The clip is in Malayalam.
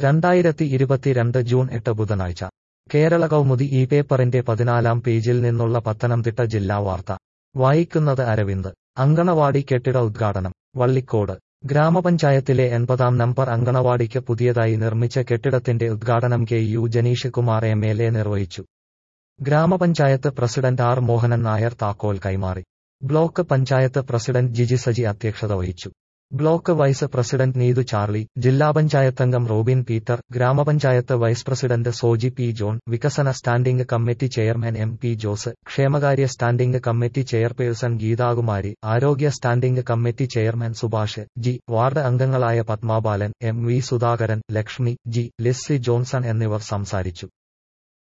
രണ്ടായിരത്തി ഇരുപത്തിരണ്ട് ജൂൺ എട്ട് ബുധനാഴ്ച കേരള കൗമുദി ഈ പേപ്പറിന്റെ പതിനാലാം പേജിൽ നിന്നുള്ള പത്തനംതിട്ട ജില്ലാ വാർത്ത വായിക്കുന്നത് അരവിന്ദ് അങ്കണവാടി കെട്ടിട ഉദ്ഘാടനം വള്ളിക്കോട് ഗ്രാമപഞ്ചായത്തിലെ എൺപതാം നമ്പർ അങ്കണവാടിക്ക് പുതിയതായി നിർമ്മിച്ച കെട്ടിടത്തിന്റെ ഉദ്ഘാടനം K U Janeesh Kumar M L A നിർവഹിച്ചു ഗ്രാമപഞ്ചായത്ത് പ്രസിഡന്റ് ആർ മോഹനൻ നായർ താക്കോൽ കൈമാറി ബ്ലോക്ക് പഞ്ചായത്ത് പ്രസിഡന്റ് ജിജി സജി അധ്യക്ഷത വഹിച്ചു block vice president Neethu Charly ജില്ലാ പഞ്ചായത്തംഗം റോബിൻ പീറ്റർ ഗ്രാമപഞ്ചായത്ത് vice president Soji P John വികസന standing committee chairman M P Jose ക്ഷേമകാര്യ സ്റ്റാൻഡിംഗ് കമ്മിറ്റി ചെയർപേഴ്സൺ ഗീതാകുമാരി ആരോഗ്യ standing committee chairman Subhash G ward അംഗങ്ങളായ Padmabalan M V Sudhakaran Lakshmi G Leslie Johnson എന്നിവർ സംസാരിച്ചു